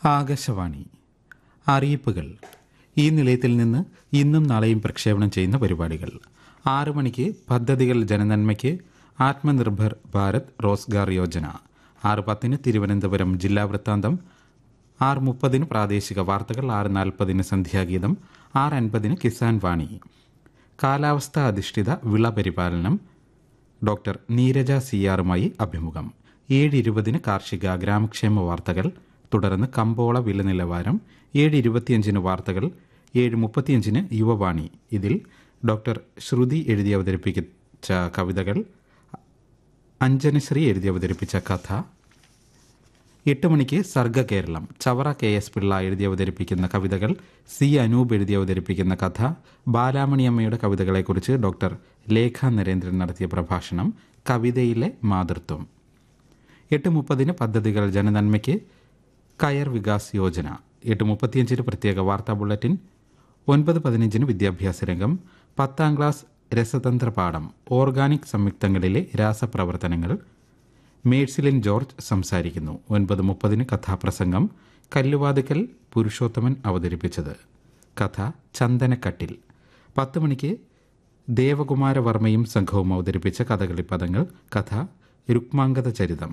ആകാശവാണി അറിയിപ്പുകൾ ഈ നിലയത്തിൽ നിന്ന് ഇന്നും നാളെയും പ്രക്ഷേപണം ചെയ്യുന്ന പരിപാടികൾ ആറു മണിക്ക് പദ്ധതികൾ ജനനന്മയ്ക്ക് ആത്മനിർഭർ ഭാരത് റോസ്ഗാർ യോജന ആറ് പത്തിന് തിരുവനന്തപുരം ജില്ലാ വൃത്താന്തം ആറ് മുപ്പതിന് പ്രാദേശിക വാർത്തകൾ ആറ് നാൽപ്പതിന് സന്ധ്യാഗീതം ആറ് അൻപതിന് കിസാൻ വാണി കാലാവസ്ഥ അധിഷ്ഠിത വിള പരിപാലനം ഡോക്ടർ നീരജ സിയാറുമായി അഭിമുഖം ഏഴ് ഇരുപതിന് കാർഷിക ഗ്രാമക്ഷേമ വാർത്തകൾ തുടർന്ന് കമ്പോള വില നിലവാരം ഏഴ് ഇരുപത്തിയഞ്ചിന് വാർത്തകൾ ഏഴ് മുപ്പത്തിയഞ്ചിന് യുവവാണി ഇതിൽ ഡോക്ടർ ശ്രുതി എഴുതി അവതരിപ്പിച്ച കവിതകൾ അഞ്ജനശ്രീ എഴുതി അവതരിപ്പിച്ച കഥ എട്ട് മണിക്ക് സർഗ കേരളം ചവറ കെ എസ് പിള്ള എഴുതി അവതരിപ്പിക്കുന്ന കവിതകൾ സി അനൂപ് എഴുതി അവതരിപ്പിക്കുന്ന കഥ ബാലാമണിയമ്മയുടെ കവിതകളെക്കുറിച്ച് ഡോക്ടർ ലേഖ നരേന്ദ്രൻ നടത്തിയ പ്രഭാഷണം കവിതയിലെ മാതൃത്വം എട്ട് മുപ്പതിന് പദ്ധതികൾ ജനനന്മയ്ക്ക് കയർ വികാസ് യോജന എട്ട് മുപ്പത്തിയഞ്ചിന് പ്രത്യേക വാർത്താ ബുള്ളറ്റിൻ ഒൻപത് പതിനഞ്ചിന് വിദ്യാഭ്യാസ രംഗം പത്താം ക്ലാസ് രസതന്ത്ര പാഠം ഓർഗാനിക് സംയുക്തങ്ങളിലെ രാസപ്രവർത്തനങ്ങൾ മേഴ്സിലിൻ ജോർജ് സംസാരിക്കുന്നു ഒൻപത് മുപ്പതിന് കഥാപ്രസംഗം കല്ലുവാതുക്കൽ പുരുഷോത്തമൻ അവതരിപ്പിച്ചത് കഥ ചന്ദനക്കട്ടിൽ പത്ത് മണിക്ക് ദേവകുമാരവർമ്മയും സംഘവും അവതരിപ്പിച്ച കഥകളി പദങ്ങൾ കഥ രുക്മാംഗത ചരിതം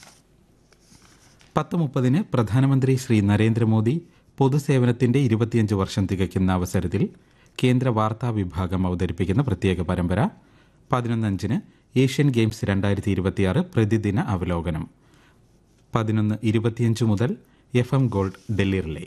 പത്ത് മുപ്പതിന് പ്രധാനമന്ത്രി ശ്രീ നരേന്ദ്രമോദി പൊതുസേവനത്തിന്റെ ഇരുപത്തിയഞ്ച് വർഷം തികയ്ക്കുന്ന അവസരത്തിൽ കേന്ദ്ര വാർത്താ വിഭാഗം അവതരിപ്പിക്കുന്ന പ്രത്യേക പരമ്പര പതിനൊന്നഞ്ചിന് ഏഷ്യൻ ഗെയിംസ് രണ്ടായിരത്തി ഇരുപത്തിയാറ് പ്രതിദിന അവലോകനം പതിനൊന്ന് ഇരുപത്തിയഞ്ച് മുതൽ F M gold Delhi relay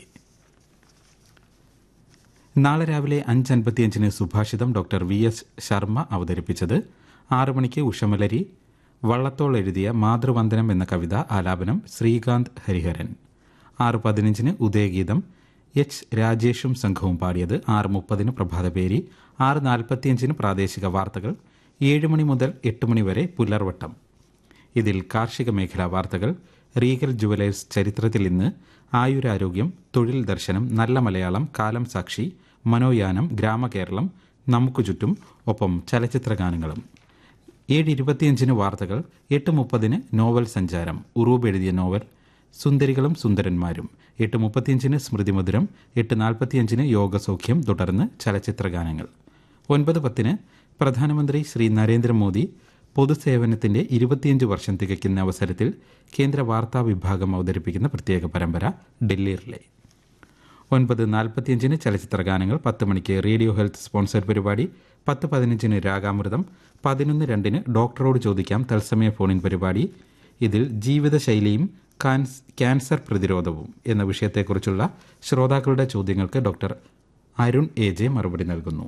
നാളെ രാവിലെ അഞ്ച് അൻപത്തിയഞ്ചിന് സുഭാഷിതം ഡോക്ടർ വി എസ് ശർമ്മ അവതരിപ്പിച്ചത് ആറു മണിക്ക് ഉഷമലരി വള്ളത്തോൾ എഴുതിയ മാതൃവന്ദനം എന്ന കവിത ആലാപനം ശ്രീകാന്ത് ഹരിഹരൻ ആറ് പതിനഞ്ചിന് ഉദയഗീതം എച്ച് രാജേഷും സംഘവും പാടിയത് ആറ് മുപ്പതിന് പ്രഭാതപേരി ആറ് നാൽപ്പത്തിയഞ്ചിന് പ്രാദേശിക വാർത്തകൾ ഏഴ് മണി മുതൽ എട്ട് മണി വരെ പുലർവട്ടം ഇതിൽ കാർഷിക മേഖലാ വാർത്തകൾ റീഗൽ ജുവലേഴ്സ് ചരിത്രത്തിൽ ഇന്ന് ആയുരാരോഗ്യം തൊഴിൽ ദർശനം നല്ല മലയാളം കാലം സാക്ഷി മനോയാനം ഗ്രാമകേരളം നമുക്ക് ചുറ്റും ഒപ്പം ചലച്ചിത്ര ഗാനങ്ങളും ഏഴ് ഇരുപത്തിയഞ്ചിന് വാർത്തകൾ എട്ട് മുപ്പതിന് നോവൽ സഞ്ചാരം ഉറൂബ് എഴുതിയ നോവൽ സുന്ദരികളും സുന്ദരന്മാരും എട്ട് മുപ്പത്തിയഞ്ചിന് സ്മൃതിമധുരം എട്ട് നാൽപ്പത്തിയഞ്ചിന് യോഗസൗഖ്യം തുടർന്ന് ചലച്ചിത്ര ഗാനങ്ങൾ ഒൻപത് പത്തിന് പ്രധാനമന്ത്രി ശ്രീ നരേന്ദ്രമോദി പൊതുസേവനത്തിന്റെ ഇരുപത്തിയഞ്ച് വർഷം തികയ്ക്കുന്ന അവസരത്തിൽ കേന്ദ്ര വാർത്താ വിഭാഗം അവതരിപ്പിക്കുന്ന പ്രത്യേക പരമ്പര ഡൽഹി റിലേ ഒൻപത് നാൽപ്പത്തിയഞ്ചിന് ചലച്ചിത്ര ഗാനങ്ങൾ പത്ത് മണിക്ക് റേഡിയോ ഹെൽത്ത് സ്പോൺസർ പരിപാടി പത്ത് പതിനഞ്ചിന് രാഗാമൃതം പതിനൊന്ന് രണ്ടിന് ഡോക്ടറോട് ചോദിക്കാം തത്സമയ ഫോണിൻ പരിപാടി ഇതിൽ ജീവിതശൈലിയും കാൻസ് ക്യാൻസർ പ്രതിരോധവും എന്ന വിഷയത്തെക്കുറിച്ചുള്ള ശ്രോതാക്കളുടെ ചോദ്യങ്ങൾക്ക് ഡോക്ടർ അരുൺ എ ജെ മറുപടി നൽകുന്നു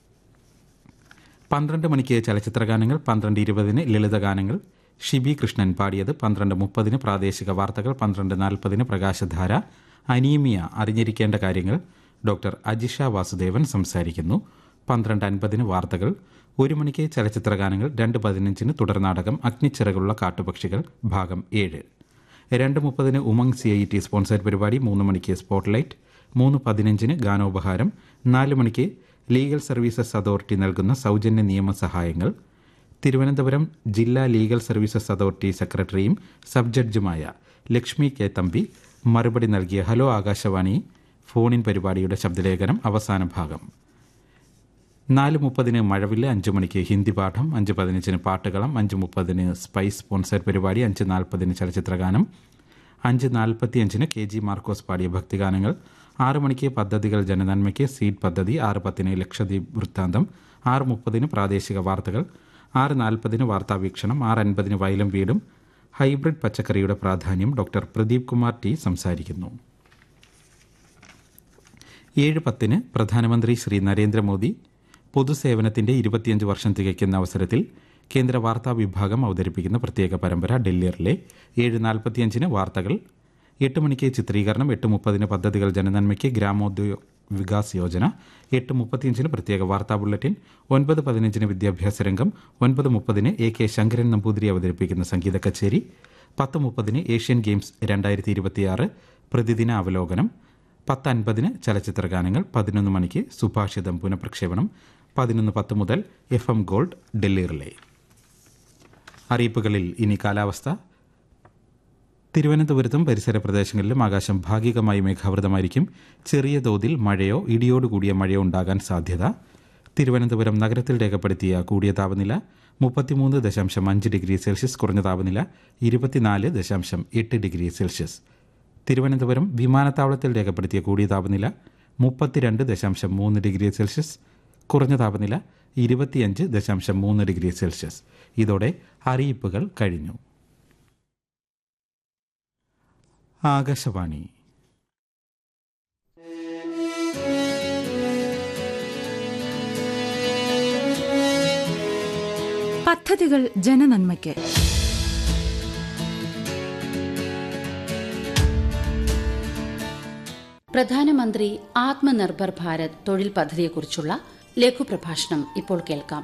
പന്ത്രണ്ട് മണിക്ക് ചലച്ചിത്ര ഗാനങ്ങൾ പന്ത്രണ്ട് ഇരുപതിന് ലളിതഗാനങ്ങൾ ഷിബി കൃഷ്ണൻ പാടിയത് പന്ത്രണ്ട് മുപ്പതിന് പ്രാദേശിക വാർത്തകൾ പന്ത്രണ്ട് നാൽപ്പതിന് പ്രകാശധാര അനീമിയ അറിഞ്ഞിരിക്കേണ്ട കാര്യങ്ങൾ ഡോക്ടർ അജിഷ വാസുദേവൻ സംസാരിക്കുന്നു പന്ത്രണ്ട് അൻപതിന് വാർത്തകൾ ഒരു മണിക്ക് ചലച്ചിത്ര ഗാനങ്ങൾ രണ്ട് പതിനഞ്ചിന് തുടർനാടകം അഗ്നിച്ചിറകുള്ള കാട്ടുപക്ഷികൾ ഭാഗം ഏഴ് രണ്ട് മുപ്പതിന് Umang C I T sponsor പരിപാടി മൂന്ന് മണിക്ക് സ്പോട്ട്ലൈറ്റ് മൂന്ന് പതിനഞ്ചിന് ഗാനോപഹാരം നാല് മണിക്ക് ലീഗൽ സർവീസസ് അതോറിറ്റി നൽകുന്ന സൗജന്യ നിയമസഹായങ്ങൾ തിരുവനന്തപുരം ജില്ലാ ലീഗൽ സർവീസസ് അതോറിറ്റി സെക്രട്ടറിയും സബ് ജഡ്ജുമായ ലക്ഷ്മി കെ തമ്പി മറുപടി നൽകിയ ഹലോ ആകാശവാണി ഫോണിൻ പരിപാടിയുടെ ശബ്ദലേഖനം അവസാന ഭാഗം നാല് മുപ്പതിന് മഴവില്ല അഞ്ച് മണിക്ക് ഹിന്ദി പാഠം അഞ്ച് പതിനഞ്ചിന് പാട്ടുകളം അഞ്ച് മുപ്പതിന് സ്പൈസ് സ്പോൺസർ പരിപാടി അഞ്ച് നാൽപ്പതിന് ചലച്ചിത്രഗാനം അഞ്ച് നാൽപ്പത്തിയഞ്ചിന് കെ ജി മാർക്കോസ് പാടിയ ഭക്തിഗാനങ്ങൾ ആറ് മണിക്ക് പദ്ധതികൾ ജനനന്മയ്ക്ക് സീഡ് പദ്ധതി ആറ് പത്തിന് ലക്ഷദ്വീപ് വൃത്താന്തം ആറ് മുപ്പതിന് പ്രാദേശിക വാർത്തകൾ ആറ് നാൽപ്പതിന് വാർത്താവീക്ഷണം ആറ് അൻപതിന് വയലും വീടും ഹൈബ്രിഡ് പച്ചക്കറിയുടെ പ്രാധാന്യം ഡോക്ടർ പ്രദീപ് കുമാർ ടി സംസാരിക്കുന്നു ഏഴ് പത്തിന് പ്രധാനമന്ത്രി ശ്രീ നരേന്ദ്രമോദി പൊതുസേവനത്തിന്റെ ഇരുപത്തിയഞ്ച് വർഷം തികയ്ക്കുന്ന അവസരത്തിൽ കേന്ദ്ര വാർത്താ വിഭാഗം അവതരിപ്പിക്കുന്ന പ്രത്യേക പരമ്പര ഡൽഹിയറിലെ ഏഴ് നാൽപ്പത്തിയഞ്ചിന് വാർത്തകൾ എട്ട് മണിക്ക് ചിത്രീകരണം എട്ട് മുപ്പതിന് പദ്ധതികൾ ജനനന്മയ്ക്ക് ഗ്രാമോദ്योग വികാസ് യോജന എട്ട് മുപ്പത്തിയഞ്ചിന് പ്രത്യേക വാർത്താ ബുള്ളറ്റിൻ ഒൻപത് പതിനഞ്ചിന് വിദ്യാഭ്യാസ രംഗം ഒൻപത് മുപ്പതിന് എ കെ ശങ്കരൻ നമ്പൂതിരി അവതരിപ്പിക്കുന്ന സംഗീത കച്ചേരി പത്ത് മുപ്പതിന് ഏഷ്യൻ ഗെയിംസ് രണ്ടായിരത്തി ഇരുപത്തിയാറ് പ്രതിദിന അവലോകനം പത്ത് അൻപതിന് ചലച്ചിത്ര ഗാനങ്ങൾ പതിനൊന്ന് മണിക്ക് സുഭാഷിതം പുനഃപ്രക്ഷേപണം പതിനൊന്ന് പത്ത് മുതൽ F M gold Delhi relay അറിയിപ്പുകളിൽ ഇനി കാലാവസ്ഥ തിരുവനന്തപുരത്തും പരിസര പ്രദേശങ്ങളിലും ആകാശം ഭാഗികമായി മേഘാവൃതമായിരിക്കും ചെറിയ തോതിൽ മഴയോ ഇടിയോടുകൂടിയ മഴയോ ഉണ്ടാകാൻ സാധ്യത തിരുവനന്തപുരം നഗരത്തിൽ രേഖപ്പെടുത്തിയ കൂടിയ താപനില മുപ്പത്തിമൂന്ന് ദശാംശം അഞ്ച് ഡിഗ്രി സെൽഷ്യസ് കുറഞ്ഞ താപനില ഇരുപത്തിനാല് ദശാംശം എട്ട് ഡിഗ്രി സെൽഷ്യസ് തിരുവനന്തപുരം വിമാനത്താവളത്തിൽ രേഖപ്പെടുത്തിയ കൂടിയ താപനില മുപ്പത്തിരണ്ട് ദശാംശം മൂന്ന് ഡിഗ്രി സെൽഷ്യസ് കുറഞ്ഞ താപനില ഇരുപത്തിയഞ്ച് ദശാംശം മൂന്ന് ഡിഗ്രി സെൽഷ്യസ് ഇതോടെ അറിയിപ്പുകൾ കഴിഞ്ഞു ആകാശവാണി പദ്ധതികൾ ജനനന്മയ്ക്ക് പ്രധാനമന്ത്രി ആത്മനിർഭർ ഭാരത് തൊഴിൽ പദ്ധതിയെക്കുറിച്ചുള്ള ലഘുപ്രഭാഷണം ഇപ്പോൾ കേൾക്കാം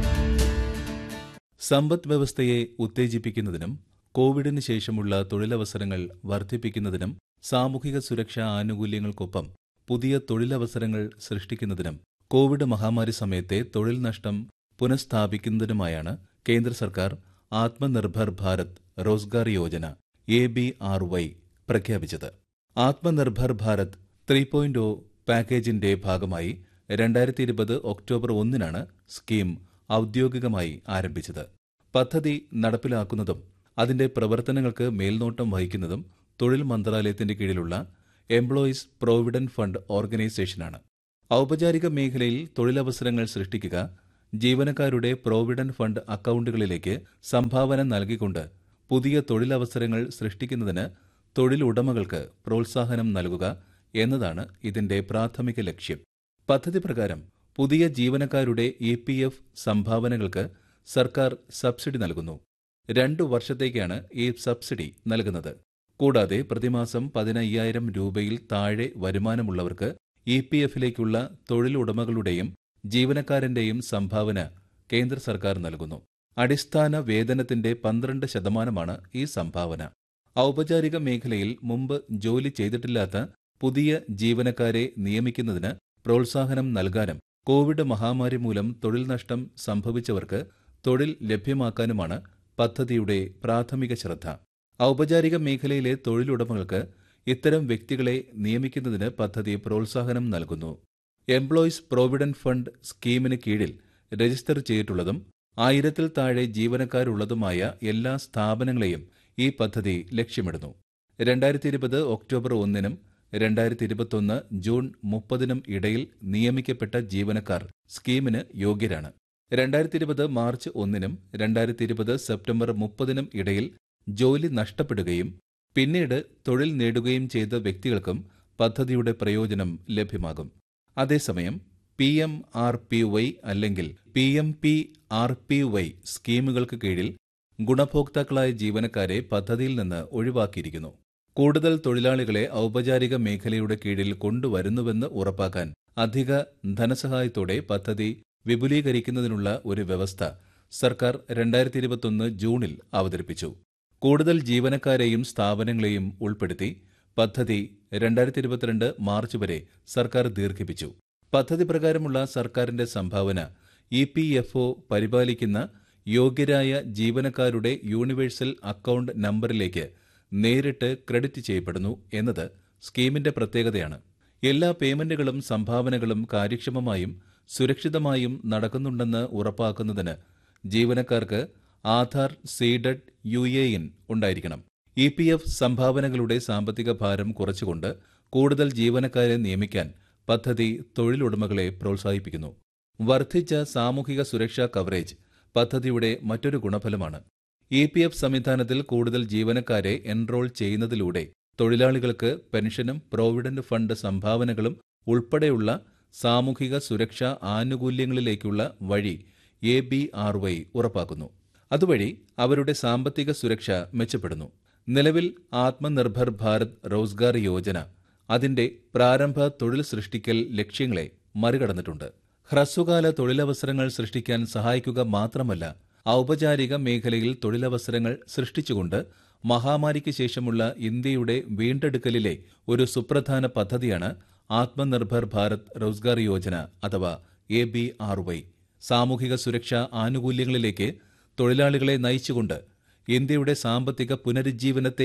സമ്പദ് വ്യവസ്ഥയെ ഉത്തേജിപ്പിക്കുന്നതിനും കോവിഡിന് ശേഷമുള്ള തൊഴിലവസരങ്ങൾ വർദ്ധിപ്പിക്കുന്നതിനും സാമൂഹിക സുരക്ഷാ ആനുകൂല്യങ്ങൾക്കൊപ്പം പുതിയ തൊഴിലവസരങ്ങൾ സൃഷ്ടിക്കുന്നതിനും കോവിഡ് മഹാമാരി സമയത്തെ തൊഴിൽ നഷ്ടം പുനഃസ്ഥാപിക്കുന്നതിനുമായാണ് കേന്ദ്ര സർക്കാർ Atmanirbhar Bharat Rozgar Yojana A B R Y പ്രഖ്യാപിച്ചത് Atmanirbhar Bharat three point O പാക്കേജിന്റെ ഭാഗമായി രണ്ടായിരത്തി ഇരുപത് ഒക്ടോബർ ഒന്നിനാണ് സ്കീം ഔദ്യോഗികമായി ആരംഭിച്ചത് പദ്ധതി നടപ്പിലാക്കുന്നതും അതിന്റെ പ്രവർത്തനങ്ങൾക്ക് മേൽനോട്ടം വഹിക്കുന്നതും തൊഴിൽ മന്ത്രാലയത്തിന്റെ കീഴിലുള്ള എംപ്ലോയീസ് പ്രോവിഡന്റ് ഫണ്ട് ഓർഗനൈസേഷനാണ് ഔപചാരിക മേഖലയിൽ തൊഴിലവസരങ്ങൾ സൃഷ്ടിക്കുക ജീവനക്കാരുടെ പ്രോവിഡന്റ് ഫണ്ട് അക്കൗണ്ടുകളിലേക്ക് സംഭാവന നൽകിക്കൊണ്ട് പുതിയ തൊഴിലവസരങ്ങൾ സൃഷ്ടിക്കുന്നതിന് തൊഴിലുടമകൾക്ക് പ്രോത്സാഹനം നൽകുക എന്നതാണ് ഇതിന്റെ പ്രാഥമിക ലക്ഷ്യം പദ്ധതി പ്രകാരം പുതിയ ജീവനക്കാരുടെ ഇ പി എഫ് സംഭാവനകൾക്ക് സർക്കാർ സബ്സിഡി നൽകുന്നു രണ്ടു വർഷത്തേക്കാണ് ഈ സബ്സിഡി നൽകുന്നത് കൂടാതെ പ്രതിമാസം പതിനയ്യായിരം രൂപയിൽ താഴെ വരുമാനമുള്ളവർക്ക് ഇ പി എഫിലേക്കുള്ള തൊഴിലുടമകളുടെയും ജീവനക്കാരന്റെയും സംഭാവന കേന്ദ്ര സർക്കാർ നൽകുന്നു അടിസ്ഥാന വേതനത്തിന്റെ പന്ത്രണ്ട് ശതമാനമാണ് ഈ സംഭാവന ഔപചാരിക മേഖലയിൽ മുമ്പ് ജോലി ചെയ്തിട്ടില്ലാത്ത പുതിയ ജീവനക്കാരെ നിയമിക്കുന്നതിന് പ്രോത്സാഹനം നൽകാനും കോവിഡ് മഹാമാരി മൂലം തൊഴിൽ നഷ്ടം സംഭവിച്ചവർക്ക് തൊഴിൽ ലഭ്യമാക്കാനുമാണ് പദ്ധതിയുടെ പ്രാഥമിക ശ്രദ്ധ ഔപചാരിക മേഖലയിലെ തൊഴിലുടമകൾക്ക് ഇത്തരം വ്യക്തികളെ നിയമിക്കുന്നതിന് പദ്ധതി പ്രോത്സാഹനം നൽകുന്നു എംപ്ലോയീസ് പ്രോവിഡന്റ് ഫണ്ട് സ്കീമിന് കീഴിൽ രജിസ്റ്റർ ചെയ്തിട്ടുള്ളതും ആയിരത്തിൽ താഴെ ജീവനക്കാരുള്ളതുമായ എല്ലാ സ്ഥാപനങ്ങളെയും ഈ പദ്ധതി ലക്ഷ്യമിടുന്നു രണ്ടായിരത്തി ഇരുപത് ഒക്ടോബർ ഒന്നിനും രണ്ടായിരത്തി ഇരുപത്തൊന്ന് ജൂൺ മുപ്പതിനും ഇടയിൽ നിയമിക്കപ്പെട്ട ജീവനക്കാർ സ്കീമിന് യോഗ്യരാണ് രണ്ടായിരത്തി ഇരുപത് മാർച്ച് ഒന്നിനും രണ്ടായിരത്തി ഇരുപത് സെപ്റ്റംബർ മുപ്പതിനും ഇടയിൽ ജോലി നഷ്ടപ്പെടുകയും പിന്നീട് തൊഴിൽ നേടുകയും ചെയ്ത വ്യക്തികൾക്കും പദ്ധതിയുടെ പ്രയോജനം ലഭ്യമാകും അതേസമയം P M R P Y അല്ലെങ്കിൽ P M P R P Y സ്കീമുകൾക്ക് കീഴിൽ ഗുണഭോക്താക്കളായ ജീവനക്കാരെ പദ്ധതിയിൽ നിന്ന് ഒഴിവാക്കിയിരിക്കുന്നു കൂടുതൽ തൊഴിലാളികളെ ഔപചാരിക മേഖലയുടെ കീഴിൽ കൊണ്ടുവരുന്നുവെന്ന് ഉറപ്പാക്കാൻ അധിക ധനസഹായത്തോടെ പദ്ധതി വിപുലീകരിക്കുന്നതിനുള്ള ഒരു വ്യവസ്ഥ സർക്കാർ രണ്ടായിരത്തി ഇരുപത്തൊന്ന് ജൂണിൽ അവതരിപ്പിച്ചു കൂടുതൽ ജീവനക്കാരെയും സ്ഥാപനങ്ങളെയും ഉൾപ്പെടുത്തി പദ്ധതി രണ്ടായിരത്തി ഇരുപത്തിരണ്ട് മാർച്ച് വരെ സർക്കാർ ദീർഘിപ്പിച്ചു പദ്ധതി പ്രകാരമുള്ള സർക്കാരിന്റെ സംഭാവന ഇ പി എഫ് ഒ പരിപാലിക്കുന്ന യോഗ്യരായ ജീവനക്കാരുടെ യൂണിവേഴ്സൽ അക്കൗണ്ട് നമ്പറിലേക്ക് നേരിട്ട് ക്രെഡിറ്റ് ചെയ്യപ്പെടുന്നു എന്നത് സ്കീമിന്റെ പ്രത്യേകതയാണ് എല്ലാ പേയ്മെന്റുകളും സംഭാവനകളും കാര്യക്ഷമമായും സുരക്ഷിതമായും നടക്കുന്നുണ്ടെന്ന് ഉറപ്പാക്കുന്നതിന് ജീവനക്കാർക്ക് Aadhaar seeded U A N ഉണ്ടായിരിക്കണം ഇ പി എഫ് സംഭാവനകളുടെ സാമ്പത്തിക ഭാരം കുറച്ചുകൊണ്ട് കൂടുതൽ ജീവനക്കാരെ നിയമിക്കാൻ പദ്ധതി തൊഴിലുടമകളെ പ്രോത്സാഹിപ്പിക്കുന്നു വർദ്ധിച്ച സാമൂഹിക സുരക്ഷാ കവറേജ് പദ്ധതിയുടെ മറ്റൊരു ഗുണഫലമാണ് ഇ പി എഫ് സംവിധാനത്തിൽ കൂടുതൽ ജീവനക്കാരെ എൻറോൾ ചെയ്യുന്നതിലൂടെ തൊഴിലാളികൾക്ക് പെൻഷനും പ്രോവിഡന്റ് ഫണ്ട് സംഭാവനകളും ഉൾപ്പെടെയുള്ള സാമൂഹിക സുരക്ഷാ ആനുകൂല്യങ്ങളിലേക്കുള്ള വഴി എ ബി ആർ വൈ ഉറപ്പാക്കുന്നു അതുവഴി അവരുടെ സാമ്പത്തിക സുരക്ഷ മെച്ചപ്പെടുന്നു നിലവിൽ ആത്മനിർഭർ ഭാരത് റോസ്ഗാർ യോജന അതിന്റെ പ്രാരംഭ തൊഴിൽ സൃഷ്ടിക്കൽ ലക്ഷ്യങ്ങളെ മറികടന്നിട്ടുണ്ട് ഹ്രസ്വകാല തൊഴിലവസരങ്ങൾ സൃഷ്ടിക്കാൻ സഹായിക്കുക മാത്രമല്ല ഔപചാരിക മേഖലയിൽ തൊഴിലവസരങ്ങൾ സൃഷ്ടിച്ചുകൊണ്ട് മഹാമാരിക്ക് ശേഷമുള്ള ഇന്ത്യയുടെ വീണ്ടെടുക്കലിലെ ഒരു സുപ്രധാന പദ്ധതിയാണ് ആത്മനിർഭർ ഭാരത് റോസ്ഗാർ യോജന അഥവാ എ ബി ആർ വൈ സാമൂഹിക സുരക്ഷാ ആനുകൂല്യങ്ങളിലേക്ക് തൊഴിലാളികളെ നയിച്ചുകൊണ്ട് ഇന്ത്യയുടെ സാമ്പത്തിക പുനരുജ്ജീവനത്തെ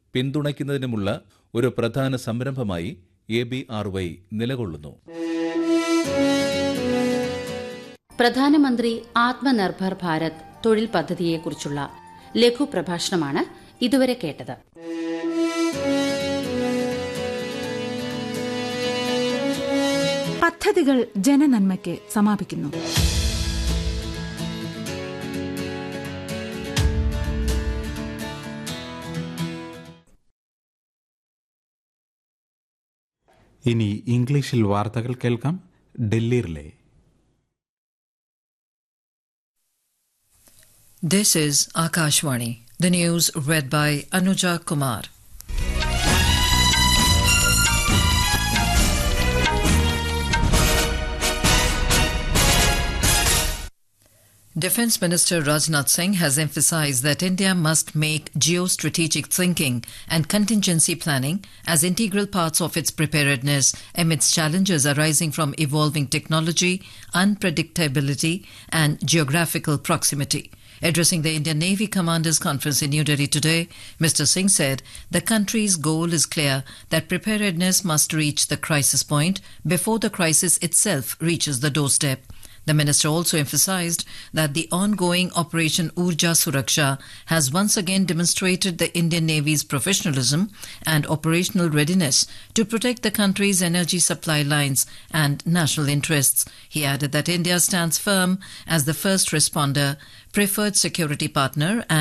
പിന്തുണയ്ക്കുന്നതിനുമുള്ള ഒരു പ്രധാന സംരംഭമായി എ ബി ആർ വൈ നിലകൊള്ളുന്നു പ്രധാനമന്ത്രി ആത്മനിർഭർ ഭാരത് തൊഴിൽ പദ്ധതിയെക്കുറിച്ചുള്ള ലഘു പ്രഭാഷണമാണ് ഇതുവരെ കേട്ടത് പദ്ധതികൾ ജനനന്മയ്ക്ക് സമാപിക്കുന്നു ഇനി ഇംഗ്ലീഷിൽ വാർത്തകൾ കേൾക്കാം ഡൽഹിയിലെ This is Akashwani. The news read by Anuja Kumar. Defense Minister Rajnath Singh has emphasized that India must make geostrategic thinking and contingency planning as integral parts of its preparedness amidst challenges arising from evolving technology, unpredictability, and geographical proximity. Addressing the Indian Navy Commanders Conference in New Delhi today, Mr. Singh said the country's goal is clear that preparedness must reach the crisis point before the crisis itself reaches the doorstep. The minister also emphasized that the ongoing Operation Urja Suraksha has once again demonstrated the Indian Navy's professionalism and operational readiness to protect the country's energy supply lines and national interests. He added that India stands firm as the first responder, preferred security partner, and